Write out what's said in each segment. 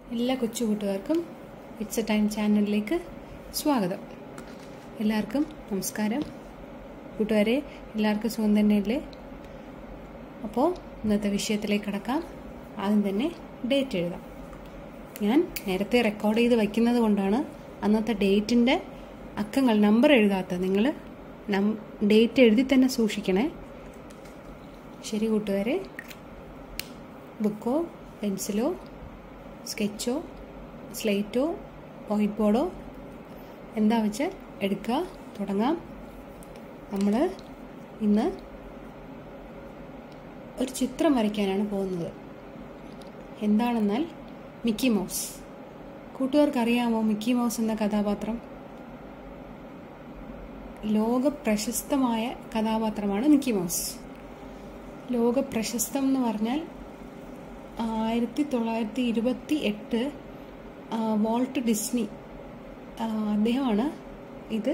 എല്ലാ കൊച്ചു കൂട്ടുകാർക്കും ഇറ്റ്സ് എ ടൈം ചാനലിലേക്ക് സ്വാഗതം എല്ലാവർക്കും നമസ്കാരം കൂട്ടുകാരെ എല്ലാവർക്കും സുഖം തന്നെയല്ലേ അപ്പോൾ ഇന്നത്തെ വിഷയത്തിലേക്ക് കടക്കാം ആദ്യം തന്നെ ഡേറ്റ് എഴുതാം ഞാൻ നേരത്തെ റെക്കോർഡ് ചെയ്ത് വയ്ക്കുന്നത് കൊണ്ടാണ് അന്നത്തെ ഡേറ്റിൻ്റെ അക്കങ്ങൾ നമ്പർ എഴുതാത്തത് നിങ്ങൾ നം ഡേറ്റ് എഴുതി തന്നെ സൂക്ഷിക്കണേ ശരി കൂട്ടുകാരെ ബുക്കോ പെൻസിലോ സ്കെച്ചോ സ്ലേറ്റോ വൈറ്റ് ബോർഡോ എന്താ വെച്ചാൽ എടുക്കുക തുടങ്ങാം നമ്മൾ ഇന്ന് ഒരു ചിത്രം വരയ്ക്കാനാണ് പോകുന്നത് എന്താണെന്നാൽ മിക്കി മൗസ് കൂട്ടുകാർക്ക് അറിയാമോ മിക്കി മൗസ് എന്ന കഥാപാത്രം ലോക പ്രശസ്തമായ കഥാപാത്രമാണ് മിക്കി മൗസ് ലോക പ്രശസ്തം എന്ന് പറഞ്ഞാൽ ആയിരത്തി തൊള്ളായിരത്തി ഇരുപത്തി എട്ട് വോൾട്ട് ഡിസ്നി അദ്ദേഹമാണ് ഇത്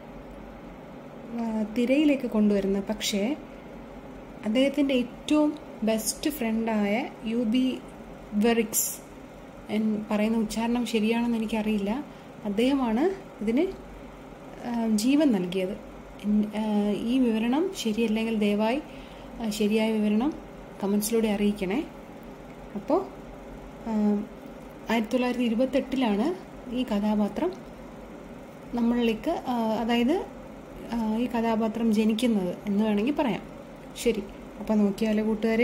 തിരയിലേക്ക് കൊണ്ടുവരുന്നത് പക്ഷേ അദ്ദേഹത്തിൻ്റെ ഏറ്റവും ബെസ്റ്റ് ഫ്രണ്ടായ യു ബി വെറിക്സ് പറയുന്ന ഉച്ചാരണം ശരിയാണെന്ന് എനിക്കറിയില്ല അദ്ദേഹമാണ് ഇതിന് ജീവൻ നൽകിയത് ഈ വിവരണം ശരിയല്ലെങ്കിൽ ദയവായി ശരിയായ വിവരണം കമൻസിലൂടെ അറിയിക്കണേ അപ്പോൾ ആയിരത്തി തൊള്ളായിരത്തി ഇരുപത്തെട്ടിലാണ് ഈ കഥാപാത്രം നമ്മളിലേക്ക് അതായത് ഈ കഥാപാത്രം ജനിക്കുന്നത് എന്ന് വേണമെങ്കിൽ പറയാം ശരി അപ്പോൾ നോക്കിയാലോ കൂട്ടുകാരെ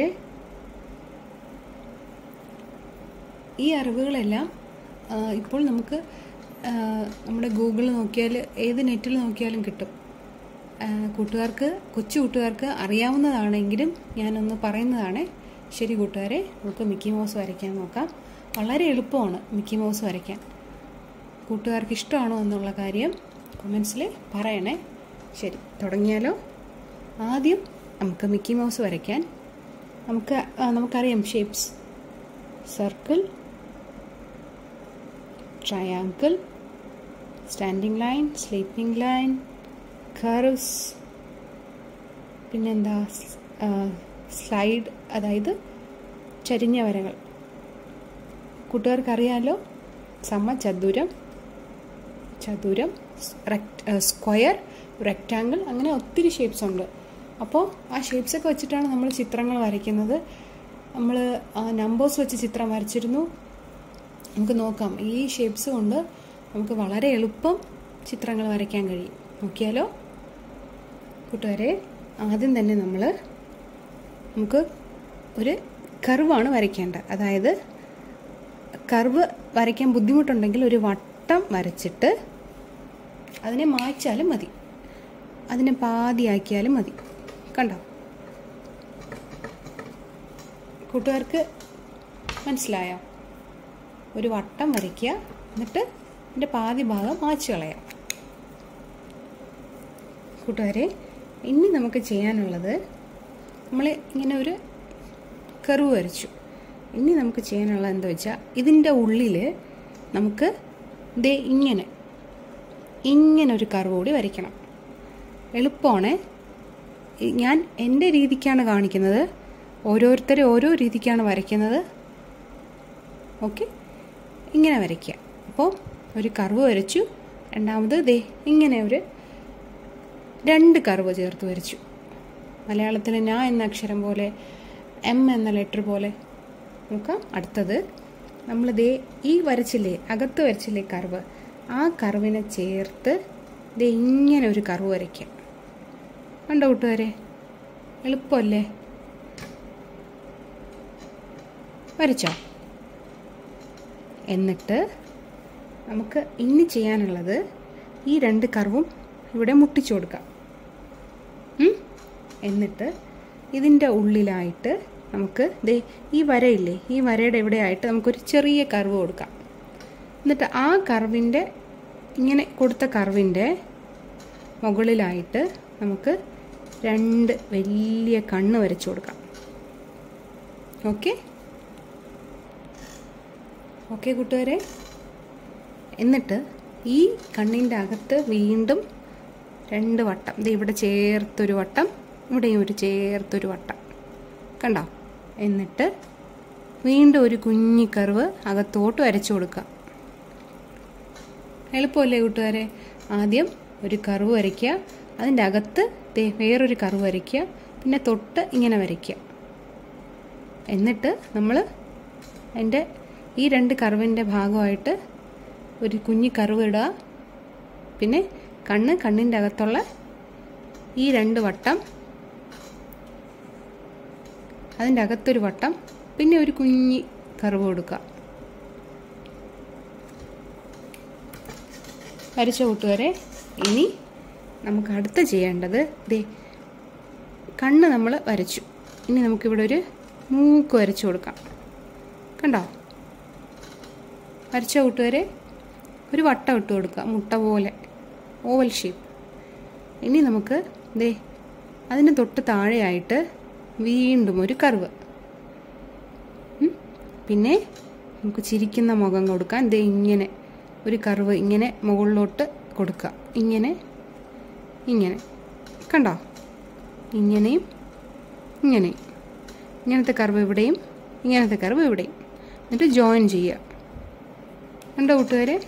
ഈ അറിവുകളെല്ലാം ഇപ്പോൾ നമുക്ക് നമ്മുടെ ഗൂഗിളിൽ നോക്കിയാൽ ഏത് നെറ്റിൽ നോക്കിയാലും കിട്ടും കൂട്ടുകാർക്ക് കൊച്ചു കൂട്ടുകാർക്ക് അറിയാവുന്നതാണെങ്കിലും ഞാനൊന്ന് പറയുന്നതാണ് ശരി കൂട്ടുകാരെ നമുക്ക് മിക്കി മൗസ് വരയ്ക്കാൻ നോക്കാം വളരെ എളുപ്പമാണ് മിക്കി മൗസ് വരയ്ക്കാൻ കൂട്ടുകാർക്ക് ഇഷ്ടമാണോ എന്നുള്ള കാര്യം കൊമൻസിൽ പറയണേ ശരി തുടങ്ങിയാലോ ആദ്യം നമുക്ക് മിക്കി മൗസ് വരയ്ക്കാൻ നമുക്ക് നമുക്കറിയാം shapes circle triangle standing line sleeping line curves പിന്നെന്താ സ്ലൈഡ് അതായത് ചരിഞ്ഞ വരകൾ കൂട്ടുകാർക്കറിയാലോ സമചതുരം ചതുരം സ്ക്വയർ റെക്റ്റാങ്കിൾ അങ്ങനെ ഒത്തിരി ഷേപ്സ് ഉണ്ട് അപ്പോൾ ആ ഷേപ്സൊക്കെ വെച്ചിട്ടാണ് നമ്മൾ ചിത്രങ്ങൾ വരയ്ക്കുന്നത് നമ്മൾ നമ്പേഴ്സ് വെച്ച് ചിത്രം വരച്ചിരുന്നു നമുക്ക് നോക്കാം ഈ ഷേപ്സ് കൊണ്ട് നമുക്ക് വളരെ എളുപ്പം ചിത്രങ്ങൾ വരയ്ക്കാൻ കഴിയും നോക്കിയാലോ കൂട്ടുകാരെ ആദ്യം തന്നെ നമ്മൾ നമുക്ക് ഒരു കർവാണ് വരയ്ക്കേണ്ടത് അതായത് കർവ് വരയ്ക്കാൻ ബുദ്ധിമുട്ടുണ്ടെങ്കിൽ ഒരു വട്ടം വരച്ചിട്ട് അതിനെ മായ്ച്ചാലും മതി അതിനെ പാതിയാക്കിയാലും മതി കണ്ടോ കൂട്ടുകാർക്ക് മനസ്സിലായോ ഒരു വട്ടം വരയ്ക്കുക എന്നിട്ട് അതിൻ്റെ പാതി ഭാഗം മായ്ച്ചു കളയാം കൂട്ടുകാരെ ഇനി നമുക്ക് ചെയ്യാനുള്ളത് നമ്മൾ ഇങ്ങനെ ഒരു കർവ് വരച്ചു ഇനി നമുക്ക് ചെയ്യാനുള്ളത് എന്താ വെച്ചാൽ ഇതിൻ്റെ ഉള്ളിൽ നമുക്ക് ദേ ഇങ്ങനെ ഇങ്ങനെ ഒരു കർവ് കൂടി വരയ്ക്കണം എളുപ്പമാണ് ഞാൻ എൻ്റെ രീതിക്കാണ് കാണിക്കുന്നത് ഓരോരുത്തരെ ഓരോ രീതിക്കാണ് വരയ്ക്കുന്നത് ഓക്കെ ഇങ്ങനെ വരയ്ക്കുക അപ്പോൾ ഒരു കർവ് വരച്ചു രണ്ടാമത് ദേ ഇങ്ങനെ ഒരു രണ്ട് കർവ് ചേർത്ത് വരച്ചു മലയാളത്തിൽ ഞാ എന്ന അക്ഷരം പോലെ എം എന്ന ലെറ്റർ പോലെ നോക്കാം അടുത്തത് നമ്മൾ ദേ ഈ വരച്ചില്ലേ അകത്ത് വരച്ചില്ലേ കർവ് ആ കർവിനെ ചേർത്ത് ദേ ഇങ്ങനെ ഒരു കർവ് വരയ്ക്കുക കണ്ടോ കൂട്ടുകാരെ എളുപ്പമല്ലേ വരച്ചോ എന്നിട്ട് നമുക്ക് ഇനി ചെയ്യാനുള്ളത് ഈ രണ്ട് കർവും ഇവിടെ മുട്ടിച്ചു കൊടുക്കാം എന്നിട്ട് ഇതിൻ്റെ ഉള്ളിലായിട്ട് നമുക്ക് ദേ ഈ വരയില്ലേ ഈ വരയുടെ ഇവിടെയായിട്ട് നമുക്കൊരു ചെറിയ കർവ് കൊടുക്കാം എന്നിട്ട് ആ കർവിൻ്റെ ഇങ്ങനെ കൊടുത്ത കർവിൻ്റെ മുകളിലായിട്ട് നമുക്ക് രണ്ട് വലിയ കണ്ണ് വരച്ചു കൊടുക്കാം ഓക്കെ ഓക്കെ കൂട്ടുകാരെ എന്നിട്ട് ഈ കണ്ണിൻ്റെ അകത്ത് വീണ്ടും രണ്ട് വട്ടം ഇത് ഇവിടെ ചേർത്തൊരു വട്ടം ഇവിടെയും ഒരു ചേർത്തൊരു വട്ടം കണ്ടോ എന്നിട്ട് വീണ്ടും ഒരു കുഞ്ഞി കർവ് അകത്തോട്ട് വരച്ചു കൊടുക്കുക എളുപ്പമല്ലേ കൂട്ടുകാരെ ആദ്യം ഒരു കർവ് വരയ്ക്കുക അതിൻ്റെ അകത്ത് ദേ വേറൊരു കർവ് വരയ്ക്കുക പിന്നെ തൊട്ട് ഇങ്ങനെ വരയ്ക്കുക എന്നിട്ട് നമ്മൾ അതിൻ്റെ ഈ രണ്ട് കർവിൻ്റെ ഭാഗമായിട്ട് ഒരു കുഞ്ഞി കർവ് ഇടുക പിന്നെ കണ്ണ് കണ്ണിൻ്റെ അകത്തുള്ള ഈ രണ്ട് വട്ടം അതിൻ്റെ അകത്തൊരു വട്ടം പിന്നെ ഒരു കുഞ്ഞി കർവ് കൊടുക്കുക വരച്ച കൂട്ടുകാരെ ഇനി നമുക്ക് അടുത്ത് ചെയ്യേണ്ടത് ദേ കണ്ണ് നമ്മൾ വരച്ചു ഇനി നമുക്കിവിടെ ഒരു മൂക്ക് വരച്ചു കൊടുക്കാം കണ്ടോ വരച്ച കൂട്ടുകാരെ ഒരു വട്ടം ഇട്ട് കൊടുക്കുക മുട്ട പോലെ ഓവൽ ഷേപ്പ് ഇനി നമുക്ക് ദേ അതിന് തൊട്ട് താഴെയായിട്ട് വീണ്ടും ഒരു കർവ് ഉം. പിന്നെ നമുക്ക് ചിരിക്കുന്ന മുഖം കൊടുക്കാൻ ദേ ഇങ്ങനെ ഒരു കർവ് ഇങ്ങനെ മുകളിലോട്ട് കൊടുക്കുക ഇങ്ങനെ ഇങ്ങനെ കണ്ടോ ഇങ്ങനെയും ഇങ്ങനെയും ഇങ്ങനത്തെ കർവ് ഇവിടെയും ഇങ്ങനത്തെ കർവ് ഇവിടെയും എന്നിട്ട് ജോയിൻ ചെയ്യുക കണ്ടോ കൂട്ടുകാരെ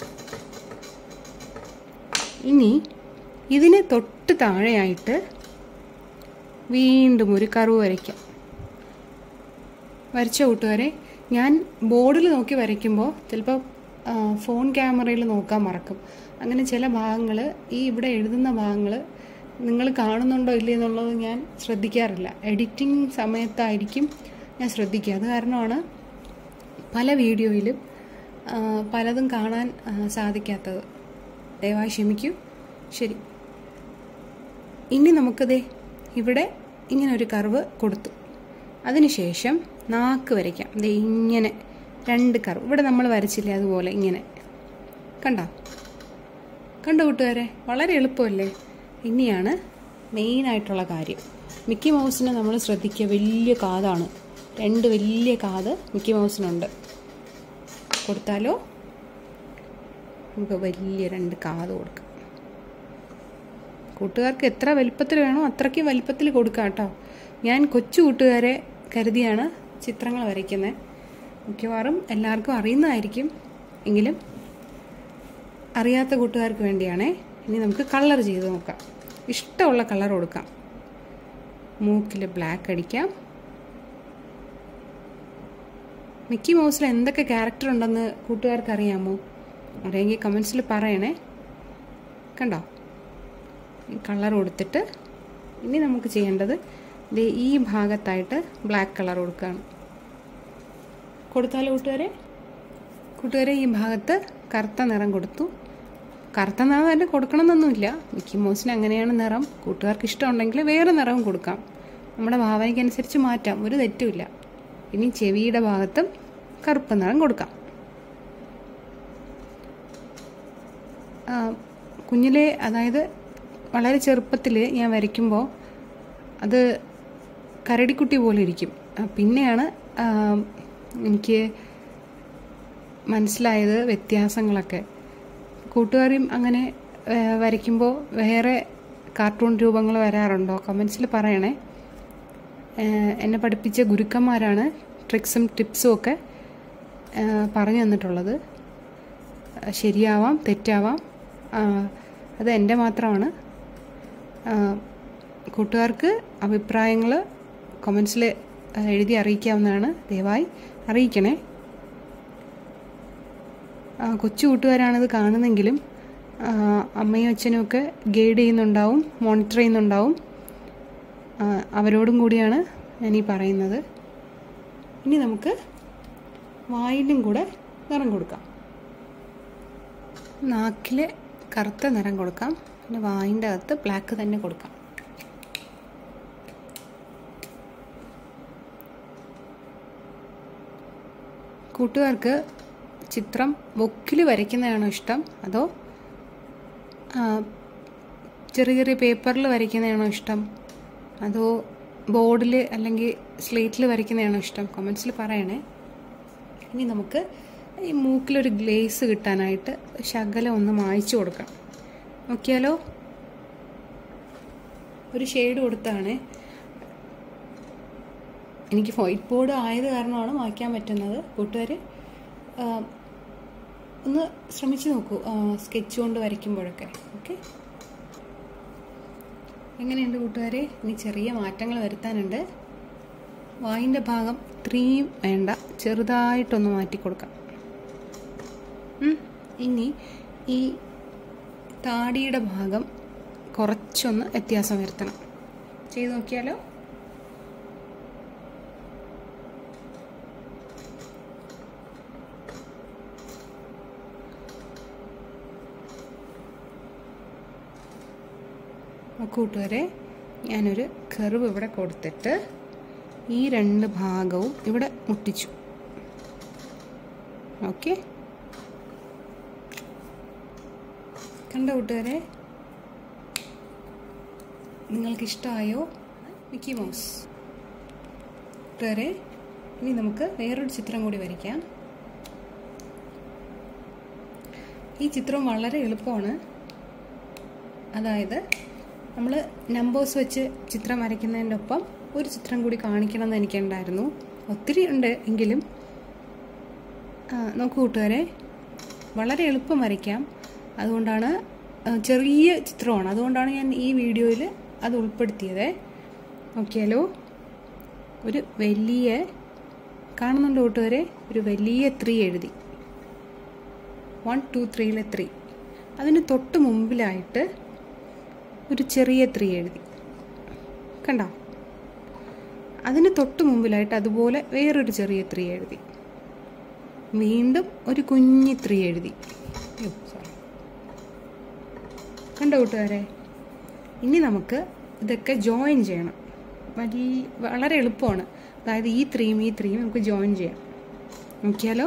ഇനി ഇതിന് തൊട്ട് താഴെയായിട്ട് വീണ്ടും ഒരു കർവ് വരയ്ക്കാം വരച്ച കൂട്ടുകാരെ ഞാൻ ബോർഡിൽ നോക്കി വരയ്ക്കുമ്പോൾ ചിലപ്പോൾ ഫോൺ ക്യാമറയിൽ നോക്കാൻ മറക്കും അങ്ങനെ ചില ഭാഗങ്ങൾ ഈ ഇവിടെ എഴുതുന്ന ഭാഗങ്ങൾ നിങ്ങൾ കാണുന്നുണ്ടോ ഇല്ലേ എന്നുള്ളത് ഞാൻ ശ്രദ്ധിക്കാറില്ല എഡിറ്റിംഗ് സമയത്തായിരിക്കും ഞാൻ ശ്രദ്ധിക്കുക അത് കാരണമാണ് പല വീഡിയോയിലും ആ, പലതും കാണാൻ ആ, സാധിക്കാത്തത് ദയവായി ക്ഷമിക്കൂ ശരി ഇനി നമുക്കതേ ഇവിടെ ഇങ്ങനെ ഒരു കർവ് കൊടുത്തു അതിനുശേഷം നാക്ക് വരയ്ക്കാം ദേ ഇങ്ങനെ രണ്ട് കർവ് ഇവിടെ നമ്മൾ വരച്ചില്ലേ അതുപോലെ ഇങ്ങനെ കണ്ടോ കണ്ടോ കൂട്ടുകാരെ വളരെ എളുപ്പമല്ലേ ഇനിയാണ് മെയിനായിട്ടുള്ള കാര്യം മിക്കി മൗസിനെ നമ്മൾ ശ്രദ്ധിക്കുക വലിയ കാതാണ് രണ്ട് വലിയ കാത് മിക്കി മൗസിനുണ്ട് കൊടുത്താലോ നമുക്ക് വലിയ രണ്ട് കാത് കൊടുക്കാം കൂട്ടുകാർക്ക് എത്ര വലിപ്പത്തിൽ വേണോ അത്രയ്ക്ക് വലിപ്പത്തിൽ കൊടുക്കാം കേട്ടോ ഞാൻ കൊച്ചു കൂട്ടുകാരെ കരുതിയാണ് ചിത്രങ്ങൾ വരയ്ക്കുന്നത് മിക്കവാറും എല്ലാവർക്കും അറിയുന്നതായിരിക്കും എങ്കിലും അറിയാത്ത കൂട്ടുകാർക്ക് വേണ്ടിയാണേ ഇനി നമുക്ക് കളർ ചെയ്ത് നോക്കാം ഇഷ്ടമുള്ള കളർ കൊടുക്കാം മൂക്കിൽ ബ്ലാക്ക് അടിക്കാം മിക്കി മൗസിൽ എന്തൊക്കെ ക്യാരക്ടർ ഉണ്ടെന്ന് കൂട്ടുകാർക്ക് അറിയാമോ അറിയാമെങ്കിൽ കമൻസിൽ പറയണേ കണ്ടോ കളർ കൊടുത്തിട്ട് ഇനി നമുക്ക് ചെയ്യേണ്ടത് ദേ ഈ ഭാഗത്തായിട്ട് ബ്ലാക്ക് കളർ കൊടുക്കുകയാണ് കൊടുത്താലോ കൂട്ടുകാരെ കൂട്ടുകാരെ ഈ ഭാഗത്ത് കറുത്ത നിറം കൊടുത്തു കറുത്ത നിറം തന്നെ കൊടുക്കണമെന്നൊന്നുമില്ല മിക്കി മൗസിന് അങ്ങനെയാണ് നിറം കൂട്ടുകാർക്ക് ഇഷ്ടമുണ്ടെങ്കിൽ വേറെ നിറവും കൊടുക്കാം നമ്മുടെ ഭാവനയ്ക്കനുസരിച്ച് മാറ്റാം ഒരു തെറ്റുമില്ല ഇനി ചെവിയുടെ ഭാഗത്തും കറുപ്പ് നിറം കൊടുക്കാം ആ, കുഞ്ഞിലെ അതായത് വളരെ ചെറുപ്പത്തിൽ ഞാൻ വരയ്ക്കുമ്പോൾ അത് കരടിക്കുട്ടി പോലെ ഇരിക്കും ആ, പിന്നെയാണ് ആ, എനിക്ക് മനസ്സിലായത് വ്യത്യാസങ്ങളൊക്കെ കൂട്ടുകാരും അങ്ങനെ വരയ്ക്കുമ്പോൾ വേറെ കാർട്ടൂൺ രൂപങ്ങൾ വരാറുണ്ടോ കമൻസിൽ പറയണേ ഏഹ് എന്നെ പഠിപ്പിച്ച ഗുരുക്കന്മാരാണ് ട്രിക്സും ടിപ്സും ഒക്കെ ഏഹ് പറഞ്ഞു തന്നിട്ടുള്ളത് അഹ് ശരിയാവാം തെറ്റാവാം ആഹ് അത് എൻ്റെ മാത്രമാണ് ആഹ് കൂട്ടുകാർക്ക് അഭിപ്രായങ്ങൾ കമൻസിൽ എഴുതി അറിയിക്കാവുന്നതാണ് ദയവായി അറിയിക്കണേ ആ, കൊച്ചു കൂട്ടുകാരാണിത് കാണുന്നെങ്കിലും ആ, അമ്മയും അച്ഛനും ഒക്കെ ഗൈഡ് ചെയ്യുന്നുണ്ടാവും മോണിറ്റർ ചെയ്യുന്നുണ്ടാവും ആ, അവരോടും കൂടിയാണ് ഞാൻ ഈ പറയുന്നത് ഇനി നമുക്ക് വായിലും കൂടെ നിറം കൊടുക്കാം നാക്കിൽ കറുത്ത നിറം കൊടുക്കാം പിന്നെ വായിൻ്റെ അകത്ത് ബ്ലാക്ക് തന്നെ കൊടുക്കാം കൂട്ടുകാർക്ക് ചിത്രം ബുക്കിൽ വരയ്ക്കുന്നതാണോ ഇഷ്ടം അതോ ആ, ചെറിയ ചെറിയ പേപ്പറിൽ വരയ്ക്കുന്നതാണോ ഇഷ്ടം അതോ ബോർഡിൽ അല്ലെങ്കിൽ സ്ലേറ്റിൽ വരയ്ക്കുന്നതാണോ ഇഷ്ടം കമൻസിൽ പറയണേ ഇനി നമുക്ക് ഈ മൂക്കിലൊരു ഗ്ലേസ് കിട്ടാനായിട്ട് ശകലം ഒന്ന് മായ്ച്ചു കൊടുക്കാം നോക്കിയാലോ ഒരു ഷെയ്ഡ് കൊടുത്താണ് എനിക്ക് വൈറ്റ് ബോർഡ് ആയത് കാരണമാണ് മായ്ക്കാൻ പറ്റുന്നത് കൂട്ടുകാർ ഒന്ന് ശ്രമിച്ചു നോക്കൂ സ്കെച്ച് കൊണ്ട് വരയ്ക്കുമ്പോഴൊക്കെ ഓക്കെ എങ്ങനെയുണ്ട് കൂട്ടുകാരെ ഇനി ചെറിയ മാറ്റങ്ങൾ വരുത്താനുണ്ട് വായിൻ്റെ ഭാഗം ഇത്രയും വേണ്ട ചെറുതായിട്ടൊന്ന് മാറ്റി കൊടുക്കാം ഉം. ഇനി ഈ താടിയുടെ ഭാഗം കുറച്ചൊന്ന് വ്യത്യാസം വരുത്തണം ചെയ്ത് നോക്കിയാലോ കൂട്ടുകാരെ ഞാനൊരു കർവ് ഇവിടെ കൊടുത്തിട്ട് ഈ രണ്ട് ഭാഗവും ഇവിടെ മുട്ടിച്ചു ഓക്കെ കണ്ട കൂട്ടുകാരെ നിങ്ങൾക്ക് ഇഷ്ടമായോ മിക്കി മൗസ് കൂട്ടുകാരെ ഇനി നമുക്ക് വേറൊരു ചിത്രം കൂടി വരയ്ക്കാം ഈ ചിത്രം വളരെ എളുപ്പമാണ് അതായത് നമ്മൾ നമ്പേഴ്സ് വെച്ച് ചിത്രം വരയ്ക്കുന്നതിൻ്റെ ഒപ്പം ഒരു ചിത്രം കൂടി കാണിക്കണം എന്ന് എനിക്കുണ്ടായിരുന്നു ഒത്തിരി ഉണ്ട് എങ്കിലും ആ, നോക്കൂ കൂട്ടുകാരെ വളരെ എളുപ്പം വരയ്ക്കാം അതുകൊണ്ടാണ് ആ, ചെറിയ ചിത്രമാണ് അതുകൊണ്ടാണ് ഞാൻ ഈ വീഡിയോയിൽ അത് ഉൾപ്പെടുത്തിയത് നോക്കിയാലോ ഒരു വലിയ കാണുന്നുണ്ട് കൂട്ടുകാരെ ഒരു വലിയ ത്രീ എഴുതി വൺ ടു ത്രീയിലെ ത്രീ അതിന് തൊട്ട് മുമ്പിലായിട്ട് ഒരു ചെറിയ ത്രീ എഴുതി കണ്ടോ അതിന് തൊട്ട് മുമ്പിലായിട്ട് അതുപോലെ വേറൊരു ചെറിയ ത്രീ എഴുതി വീണ്ടും ഒരു കുഞ്ഞി ത്രീ എഴുതി അയ്യോ, sorry. കണ്ടോ കൂട്ടുകാരെ ഇനി നമുക്ക് ഇതൊക്കെ ജോയിൻ ചെയ്യണം വലിയ വളരെ എളുപ്പമാണ് അതായത് ഈ ത്രീയും ഈ ത്രീയും നമുക്ക് ജോയിൻ ചെയ്യാം നോക്കിയാലോ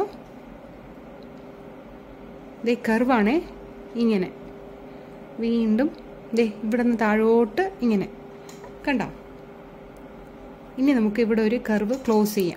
ദേ കർവാണേ ഇങ്ങനെ വീണ്ടും ദേ ഇവിടെ നിന്ന് താഴോട്ട് ഇങ്ങനെ കണ്ടോ ഇനി നമുക്ക് ഇവിടെ ഒരു കർവ് ക്ലോസ് ചെയ്യാം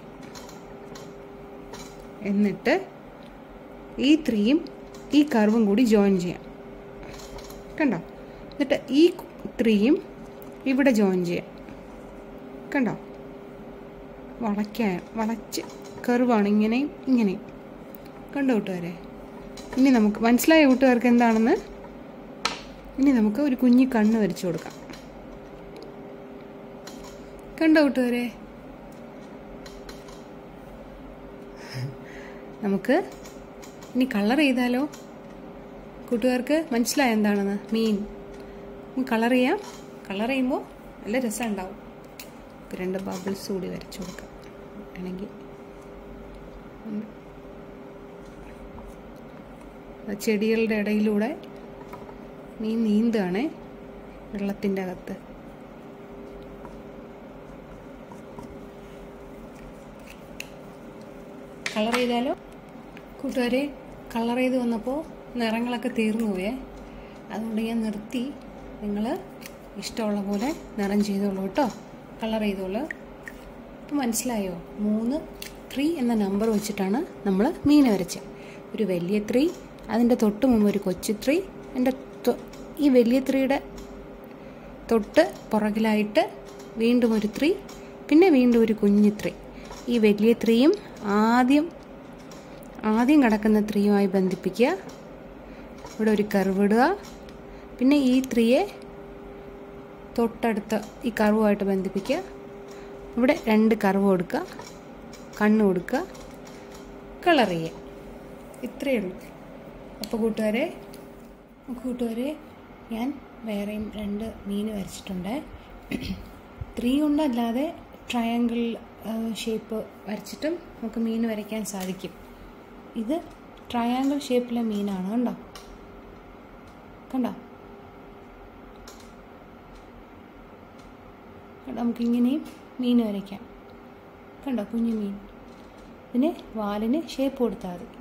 എന്നിട്ട് ഈ ത്രീയും ഈ കർവും കൂടി ജോയിൻ ചെയ്യാം കണ്ടോ എന്നിട്ട് ഈ ത്രീയും ഇവിടെ ജോയിൻ ചെയ്യാം കണ്ടോ വളയ്ക്കാൻ വളച്ച് കർവാണ് ഇങ്ങനെയും ഇങ്ങനെയും കണ്ടോ കൂട്ടുകാരെ ഇനി നമുക്ക് മനസ്സിലായ കൂട്ടുകാർക്ക് എന്താണെന്ന് ഇനി നമുക്ക് ഒരു കുഞ്ഞി കണ്ണ് വരച്ചു കൊടുക്കാം കണ്ടോ കൂട്ടുകാരെ നമുക്ക് ഇനി കളർ ചെയ്താലോ കൂട്ടുകാർക്ക് മനസ്സിലായ എന്താണെന്ന് മീൻ കളർ ചെയ്യാം കളർ ചെയ്യുമ്പോൾ നല്ല രസം ഉണ്ടാവും രണ്ട് ബബിൾസ് കൂടി വരച്ചു കൊടുക്കാം ആണെങ്കിൽ ചെടികളുടെ ഇടയിലൂടെ മീൻ നീന്തുകയാണേ വെള്ളത്തിൻ്റെ അകത്ത് കളർ ചെയ്താലോ കൂട്ടുകാരെ കളർ ചെയ്ത് വന്നപ്പോൾ നിറങ്ങളൊക്കെ തീർന്നു പോയേ അതുകൊണ്ട് ഞാൻ നിർത്തി നിങ്ങൾ ഇഷ്ടമുള്ള പോലെ നിറം ചെയ്തോളൂ കേട്ടോ കളർ ചെയ്തോളൂ ഇപ്പം മനസ്സിലായോ മൂന്ന് ത്രീ എന്ന നമ്പർ വെച്ചിട്ടാണ് നമ്മൾ മീൻ വരച്ചത് ഒരു വലിയ ത്രീ അതിൻ്റെ തൊട്ട് മുമ്പ് ഒരു കൊച്ചു ത്രീ എൻ്റെ തൊ- ഈ വലിയ ത്രീയുടെ തൊട്ട് പുറകിലായിട്ട് വീണ്ടും ഒരു ത്രീ പിന്നെ വീണ്ടും ഒരു കുഞ്ഞു ത്രീ ഈ വലിയ ത്രീയും ആദ്യം ആദ്യം കിടക്കുന്ന ത്രീയുമായി ബന്ധിപ്പിക്കുക ഇവിടെ ഒരു കർവ് ഇടുക പിന്നെ ഈ ത്രീയെ തൊട്ടടുത്ത ഈ കർവുമായിട്ട് ബന്ധിപ്പിക്കുക ഇവിടെ രണ്ട് കർവ് കൊടുക്കുക കണ്ണ് കൊടുക്കുക കളർ ചെയ്യുക ഇത്രയേ ഉള്ളൂ അപ്പോൾ കൂട്ടുകാരെ കൂട്ടുകാരെ ഞാൻ വേറെയും രണ്ട് മീൻ വരച്ചിട്ടുണ്ട് ത്രീ കൊണ്ടല്ലാതെ ട്രയാങ്കിൾ ഷേപ്പ് വരച്ചിട്ടും നമുക്ക് മീൻ വരയ്ക്കാൻ സാധിക്കും ഇത് ട്രയാങ്കിൾ ഷേപ്പിലെ മീനാണ് കണ്ടോ കണ്ടോ കണ്ടോ നമുക്കിങ്ങനെയും മീൻ വരയ്ക്കാം കണ്ടോ കുഞ്ഞു മീൻ ഇതിന് വാലിന് ഷേപ്പ് കൊടുത്താൽ മതി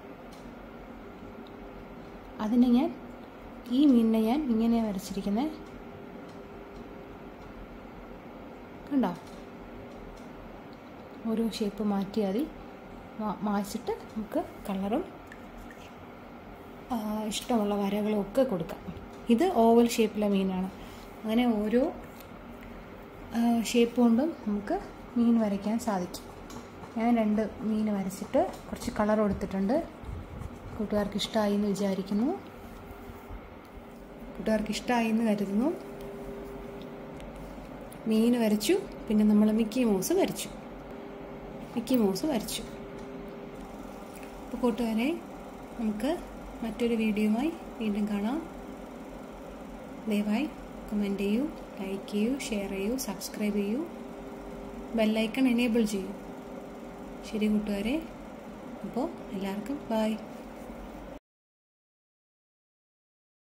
അതിന് ഞാൻ ഈ മീനിനെ ഞാൻ ഇങ്ങനെ വരച്ചിരിക്കുന്നത് കണ്ടോ ഓരോ ഷേപ്പ് മാറ്റിയാൽ മതി മാ- മായ്ച്ചിട്ട് നമുക്ക് കളറും ആ, ഇഷ്ടമുള്ള വരകളും ഒക്കെ കൊടുക്കാം ഇത് ഓവൽ ഷേപ്പിലെ മീനാണ് അങ്ങനെ ഓരോ ഷേപ്പ് കൊണ്ടും നമുക്ക് മീൻ വരയ്ക്കാൻ സാധിക്കും ഞാൻ രണ്ട് മീൻ വരച്ചിട്ട് കുറച്ച് കളർ കൊടുത്തിട്ടുണ്ട് കൂട്ടുകാർക്ക് ഇഷ്ടമായി എന്ന് വിചാരിക്കുന്നു കൂട്ടുകാർക്ക് ഇഷ്ടമായി എന്ന് കരുതുന്നു മീൻ വരച്ചു പിന്നെ നമ്മൾ മിക്കി മൗസ് വരച്ചു മിക്കി മൗസ് വരച്ചു അപ്പോൾ കൂട്ടുകാരെ നമുക്ക് മറ്റൊരു വീഡിയോയുമായി വീണ്ടും കാണാം ദയവായി കമൻറ്റ് ചെയ്യൂ ലൈക്ക് ചെയ്യൂ ഷെയർ ചെയ്യൂ സബ്സ്ക്രൈബ് ചെയ്യൂ ബെല്ലൈക്കൺ എനേബിൾ ചെയ്യൂ ശരി കൂട്ടുകാരെ അപ്പോൾ എല്ലാവർക്കും ബായ്